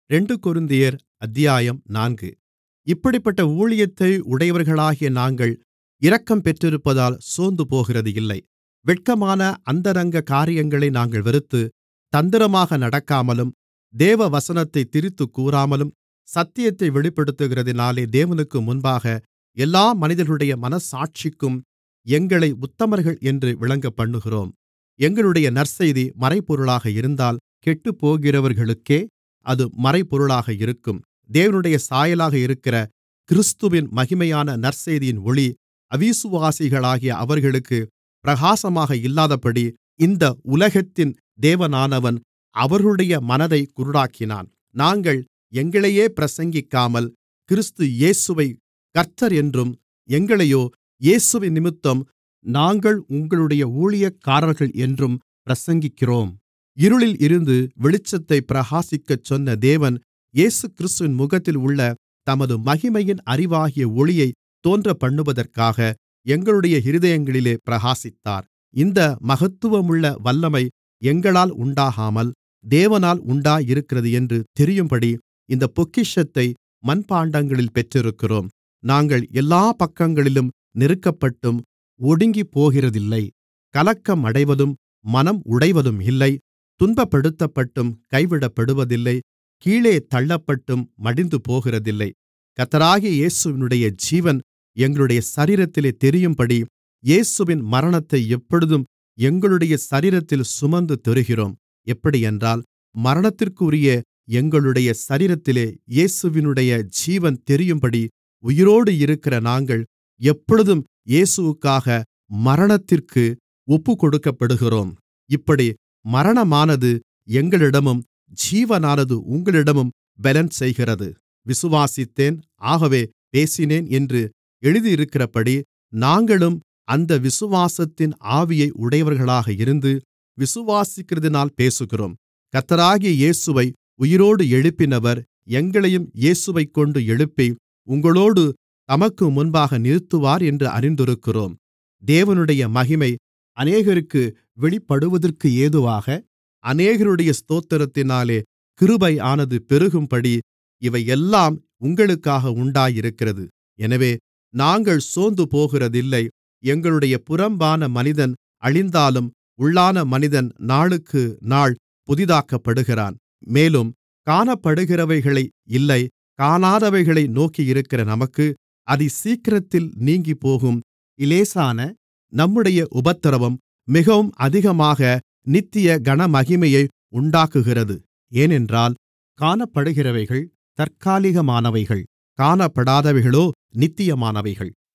ரெண்டு கொரிந்தியர் அத்தியாயம் நான்கு இப்படிப்பட்ட ஊழியத்தை உடையவர்களாகிய நாங்கள் இரக்கம் பெற்றிருப்பதால் சோர்ந்துபோகிறது இல்லை வெட்கமான அந்தரங்க காரியங்களை நாங்கள் வெறுத்து தந்திரமாக நடக்காமலும் தேவவசனத்தைத் திரித்துக் கூறாமலும் சத்தியத்தை வெளிப்படுத்துகிறதினாலே தேவனுக்கு முன்பாக எல்லா மனிதர்களுடைய மனச்சாட்சிக்கும் எங்களை உத்தமர்கள் என்று விளங்கப்பண்ணுகிறோம் எங்களுடைய நற்செய்தி மறைபொருளாக இருந்தால் கெட்டுப்போகிறவர்களுக்கே அது மறைபொருளாக இருக்கும் தேவனுடைய சாயலாக இருக்கிற கிறிஸ்துவின் மகிமையான நற்செய்தியின் ஒளி அவிசுவாசிகளாகிய அவர்களுக்கு பிரகாசமாக இல்லாதபடி இந்த உலகத்தின் தேவனானவன் அவர்களுடைய மனதைக் குருடாக்கினான் நாங்கள் எங்களையே பிரசங்கிக்காமல் கிறிஸ்து இயேசுவை கர்த்தர் என்றும் எங்களையோ இயேசுவினிமித்தம் நாங்கள் உங்களுடைய ஊழியக்காரர்கள் என்றும் பிரசங்கிக்கிறோம் இருளில் இருந்து வெளிச்சத்தைப் பிரகாசிக்கச் சொன்ன தேவன் இயேசுகிறிஸ்துவின் முகத்தில் உள்ள தமது மகிமையின் அறிவாகிய ஒளியைத் தோன்றப்பண்ணுவதற்காக எங்களுடைய இருதயங்களிலே பிரகாசித்தார் இந்த மகத்துவமுள்ள வல்லமை எங்களால் உண்டாகாமல் தேவனால் உண்டாயிருக்கிறது என்று தெரியும்படி இந்தப் பொக்கிஷத்தை மண்பாண்டங்களில் பெற்றிருக்கிறோம் நாங்கள் எல்லாப் பக்கங்களிலும் நெருக்கப்பட்டும் ஒடுங்கிப்போகிறதில்லை கலக்கம் அடைவதும் மனம் உடைவதும் இல்லை துன்பப்படுத்தப்பட்டும் கைவிடப்படுவதில்லை கீழே தள்ளப்பட்டும் மடிந்துபோகிறதில்லை கர்த்தராகிய இயேசுவினுடைய ஜீவன் எங்களுடைய சரீரத்திலே தெரியும்படி இயேசுவின் மரணத்தை எப்பொழுதும் எங்களுடைய சரீரத்தில் சுமந்து திரிகிறோம் எப்படியென்றால் மரணத்திற்குரிய எங்களுடைய சரீரத்திலே இயேசுவினுடைய ஜீவன் தெரியும்படி உயிரோடு இருக்கிற நாங்கள் எப்பொழுதும் இயேசுவுக்காக மரணத்திற்கு ஒப்புக்கொடுக்கப்படுகிறோம் இப்படி மரணமானது எங்களிடமும் ஜீவனானது உங்களிடமும் பெலன் செய்கிறது விசுவாசித்தேன் ஆகவே பேசினேன் என்று எழுதியிருக்கிறபடி நாங்களும் அந்த விசுவாசத்தின் ஆவியை உடையவர்களாக இருந்து விசுவாசிக்கிறதினால் பேசுகிறோம் கர்த்தராகிய இயேசுவை உயிரோடு எழுப்பினவர் எங்களையும் இயேசுவைக்கொண்டு எழுப்பி உங்களோடு தமக்கு முன்பாக நிறுத்துவார் என்று அறிந்திருக்கிறோம் தேவனுடைய மகிமை அநேகருக்கு வெளிப்படுவதற்கு ஏதுவாக அநேகருடைய ஸ்தோத்திரத்தினாலே கிருபையானது பெருகும்படி இவையெல்லாம் உங்களுக்காக உண்டாயிருக்கிறது எனவே நாங்கள் சோர்ந்துபோகிறதில்லை எங்களுடைய புறம்பான மனிதன் அழிந்தாலும் உள்ளான மனிதன் நாளுக்கு நாள் புதிதாக்கப்படுகிறான் மேலும் காணப்படுகிறவைகளை இல்லை காணாதவைகளை நோக்கியிருக்கிற நமக்கு அதிசீக்கிரத்தில் நீங்கிப்போகும் இலேசான நம்முடைய உபத்திரவம் மிகவும் அதிகமாக நித்திய கனமகிமையை உண்டாக்குகிறது ஏனென்றால் காணப்படுகிறவைகள் தற்காலிகமானவைகள் காணப்படாதவைகளோ நித்தியமானவைகள்